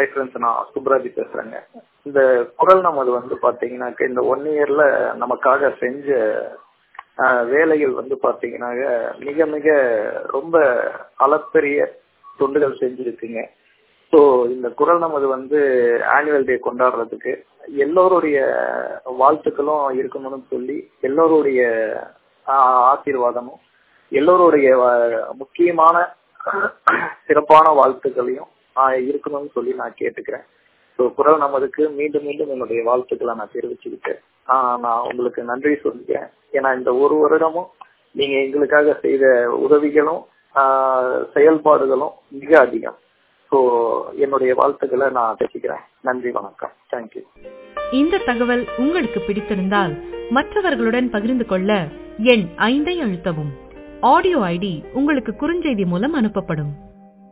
hi friends நான் சுப்ராஜி பேசுறேங்க இந்த குரல் நமது வந்து பாத்தீங்கன்னாக்க இந்த ஒன் இயர்ல நமக்காக செஞ்ச ஆஹ், வேலைகள் வந்து பாத்தீங்கன்னாக்க மிக மிக ரொம்ப அளப்பெரிய தொண்டுகள் செஞ்சிருக்குங்க ஸோ இந்த குரல் நமது வந்து ஆனுவல் டே கொண்டாடுறதுக்கு எல்லோருடைய வாழ்த்துக்களும் இருக்கணும்னு சொல்லி எல்லோருடைய ஆஹ், ஆசீர்வாதமும் எல்லோருடைய ஆஹ், முக்கியமான சிறப்பான வாழ்த்துக்களையும் ஆஹ், இருக்கணும்னு சொல்லி நான் கேட்டுக்கிறேன் ஸோ குரல் நமதுக்கு மீண்டும் மீண்டும் என்னுடைய வாழ்த்துக்களை நான் தெரிவிச்சுக்கிட்டேன் ஆஹ், நான் உங்களுக்கு நன்றி சொல்லிக்கிறேன் ஏன்னா இந்த ஒரு வருடமும் நீங்க எங்களுக்காக செய்த உதவிகளும் ஆஹ், செயல்பாடுகளும் மிக அதிகம் ஸோ என்னுடைய வாழ்த்துக்களை நான் தெரிவிக்கிறேன் நன்றி வணக்கம் தேங்க்யூ இந்த தகவல் உங்களுக்கு பிடித்திருந்தால் மற்றவர்களுடன் பகிர்ந்து கொள்ள எண் ஐந்தை அழுத்தவும் ஆடியோ ஐடி உங்களுக்கு குறுஞ்செய்தி மூலம் அனுப்பப்படும்